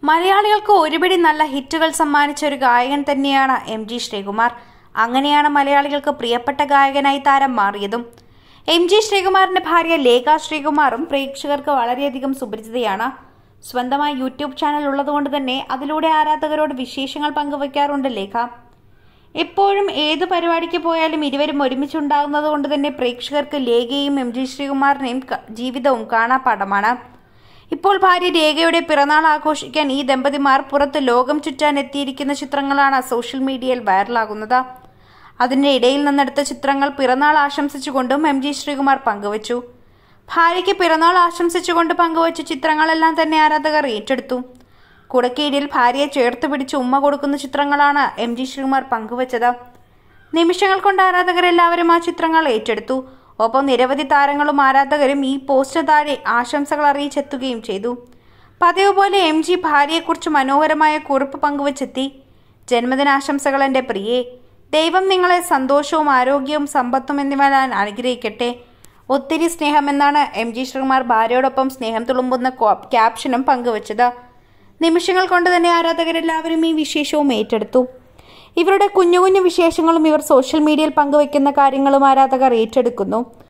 മലയാളികൾക്ക് ഒരുപിടി നല്ല ഹിറ്റുകൾ സമ്മാനിച്ച ഒരു ഗായകൻ തന്നെയാണ് എം ജി ശ്രീകുമാർ അങ്ങനെയാണ് മലയാളികൾക്ക് പ്രിയപ്പെട്ട ഗായകനായി താരം മാറിയതും എം ജി ശ്രീകുമാറിന്റെ ഭാര്യ ലേഖ ശ്രീകുമാറും പ്രേക്ഷകർക്ക് വളരെയധികം സുപരിചിതയാണ് സ്വന്തമായി യൂട്യൂബ് ചാനൽ ഉള്ളതുകൊണ്ട് തന്നെ അതിലൂടെ ആരാധകരോട് വിശേഷങ്ങൾ പങ്കുവയ്ക്കാറുണ്ട് ലേഖ എപ്പോഴും ഏത് പരിപാടിക്ക് പോയാലും ഇരുവരും ഒരുമിച്ചുണ്ടാകുന്നത് കൊണ്ട് തന്നെ പ്രേക്ഷകർക്ക് ലേഖയും എം ജി ശ്രീകുമാറിനെയും ക- ജീവിതവും കാണാപ്പാടമാണ് ഇപ്പോൾ ഭാര്യ രേഖയുടെ പിറന്നാൾ ആഘോഷിക്കാൻ ഈ ദമ്പതിമാർ പുറത്ത് ലോകം ചുറ്റാൻ എത്തിയിരിക്കുന്ന ചിത്രങ്ങളാണ് സോഷ്യൽ മീഡിയയിൽ വൈറലാകുന്നത് അതിന്റെ ഇടയിൽ നിന്നെടുത്ത ചിത്രങ്ങൾ പിറന്നാൾ ആശംസിച്ചുകൊണ്ടും എം ജി ശ്രീകുമാർ പങ്കുവച്ചു ഭാര്യയ്ക്ക് പിറന്നാൾ ആശംസിച്ചുകൊണ്ട് പങ്കുവച്ച ചിത്രങ്ങളെല്ലാം തന്നെ ആരാധകർ ഏറ്റെടുത്തു കുടക്കീഴിൽ ഭാര്യയെ ചേർത്ത് പിടിച്ച് ഉമ്മ കൊടുക്കുന്ന ചിത്രങ്ങളാണ് എം ജി ശ്രീകുമാർ പങ്കുവച്ചത് നിമിഷങ്ങൾ കൊണ്ട് ആരാധകരെല്ലാവരും ആ ചിത്രങ്ങൾ ഏറ്റെടുത്തു ഒപ്പം നിരവധി താരങ്ങളും ആരാധകരും ഈ പോസ്റ്റിന് താഴെ ആശംസകൾ അറിയിച്ചെത്തുകയും ചെയ്തു പതിവ് പോലെ എം ജി ഭാര്യയെക്കുറിച്ച് മനോഹരമായ കുറിപ്പ് പങ്കുവച്ചെത്തി ജന്മദിനാശംസകൾ എൻ്റെ പ്രിയേ ദൈവം നിങ്ങളെ സന്തോഷവും ആരോഗ്യവും സമ്പത്തും എന്നിവ ഞാൻ അനുഗ്രഹിക്കട്ടെ ഒത്തിരി സ്നേഹമെന്നാണ് എം ജി ശ്രീകുമാർ ഭാര്യയോടൊപ്പം സ്നേഹം തുളുമ്പുന്ന കോ- ക്യാപ്ഷനും പങ്കുവച്ചത് നിമിഷങ്ങൾ കൊണ്ട് തന്നെ ആരാധകരെല്ലാവരും ഈ വിശേഷവും ഏറ്റെടുത്തു ഇവരുടെ കുഞ്ഞു കുഞ്ഞു വിശേഷങ്ങളും ഇവർ സോഷ്യൽ മീഡിയയിൽ പങ്കുവയ്ക്കുന്ന കാര്യങ്ങളും ആരാധകർ ഏറ്റെടുക്കുന്നു